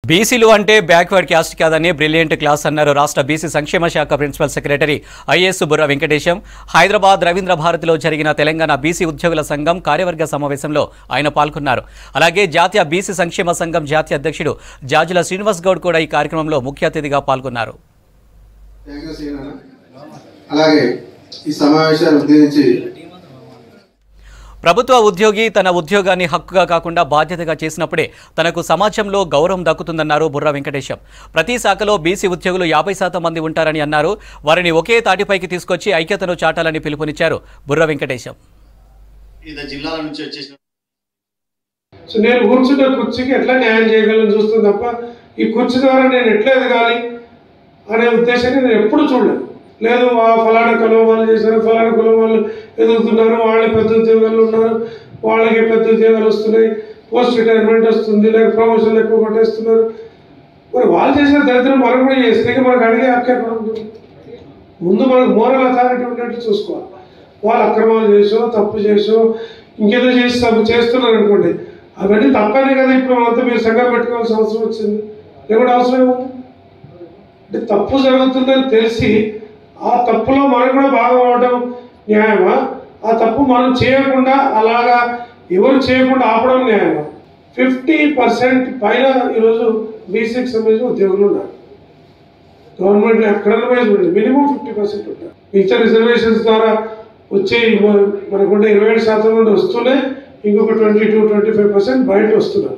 బీసీలు అంటే backward caste కాదని బ్రిలియంట్ క్లాస్ అన్నారు రాష్ట్ర బీసీ సంక్షేమ శాఖ ప్రిన్సిపల్ సెక్రటరీ ఐఎస్ బుర్ర వెంకటేశం హైదరాబాద్ రవీంద్ర భారతిలో జరిగిన తెలంగాణ బీసీ ఉద్యోగుల సంఘం కార్యవర్గ సమావేశంలో ఆయన పాల్గొన్నారు అలాగే జాతీయ బీసీ సంక్షేమ సంఘం జాతీయ అధ్యక్షుడు జాజుల శ్రీనివాస్ గౌడ్ కూడా ఈ కార్యక్రమంలో ముఖ్య అతిథిగా పాల్గొన్నారు థ్యాంక్ యూ శ్రీనారాయణ. అలాగే ఈ సమావేశాన్ని ఉద్దేశించి ప్రభుత్వ ఉద్యోగి తన ఉద్యోగాన్ని హక్కుగా కాకుండా బాధ్యతగా చేసినప్పుడే తనకు సమాజంలో గౌరవం దక్కుతుందన్నారు బుర్ర వెంకటేశం ప్రతి శాఖలో బీసీ ఉద్యోగులు యాభై శాతం మంది ఉంటారని అన్నారు వారిని ఒకే తాటిపైకి తీసుకొచ్చి ఐక్యతను చాటాలని పిలుపునిచ్చారు బుర్ర వెంకటేశం వివిధ జిల్లాల నుంచి వచ్చేసిన సో నేను కూర్చున్న కుర్చీకి ఎట్లా న్యాయం చేయగలను చూస్తుంది తప్ప ఈ కుర్చీ ద్వారా నేను ఎట్లా ఎదగాలి అనే ఉద్దేశాన్ని నేను ఎప్పుడు చూడలేదు లేదు ఆ ఫలానా కులం వాళ్ళు చేశారు ఫలానా కులం వాళ్ళు ఎదుగుతున్నారు వాళ్ళే పెద్ద ఉద్యోగాలు ఉన్నారు వాళ్ళకి పెద్ద ఉద్యోగాలు వస్తున్నాయి పోస్ట్ రిటైర్మెంట్ వస్తుంది లేక ప్రమోషన్లు ఎక్కువ కొట్టేస్తున్నారు మరి వాళ్ళు చేసిన దరిద్రం మనం కూడా చేస్తే ఇక మనకు అడిగే హక్కు ఎక్కడ ఉంటుంది ముందు మనకు మోరల్ అథారిటీ ఉండేట్టు చూసుకోవాలి వాళ్ళు అక్రమాలు చేసో తప్పు చేసో ఇంకేదో చేసి తప్పు చేస్తున్నారు అనుకోండి అవన్నీ తప్పనే కదా ఇప్పుడు మనంతా మీరు సంఘం పెట్టుకోవాల్సిన అవసరం వచ్చింది లేకుండా అవసరం ఏముంది అంటే తప్పు జరుగుతుందని తెలిసి ఆ తప్పులో మనం కూడా భాగమవడం న్యాయమా ఆ తప్పు మనం చేయకుండా అలాగా ఎవరు చేయకుండా ఆపడం న్యాయమా ఫిఫ్టీ పర్సెంట్ పైన ఈరోజు బీసీకి సంబంధించిన ఉద్యోగులు ఉన్నారు గవర్నమెంట్ ఎక్కడైనా పోయి చూడండి మినిమం ఫిఫ్టీ పర్సెంట్ ఉంటారు మిగతా రిజర్వేషన్స్ ద్వారా వచ్చే మ- మనకుండే ఇరవై ఏడు శాతం నుండి వస్తూనే ఇంకొక twenty two twenty five percent బయట వస్తున్నారు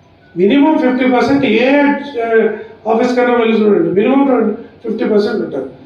మినిమం ఫిఫ్టీ పర్సెంట్ ఏ ఆఫీస్ కన్నా వెళ్ళి చూడండి మినిమం ఫిఫ్టీ పర్సెంట్ ఉంటారు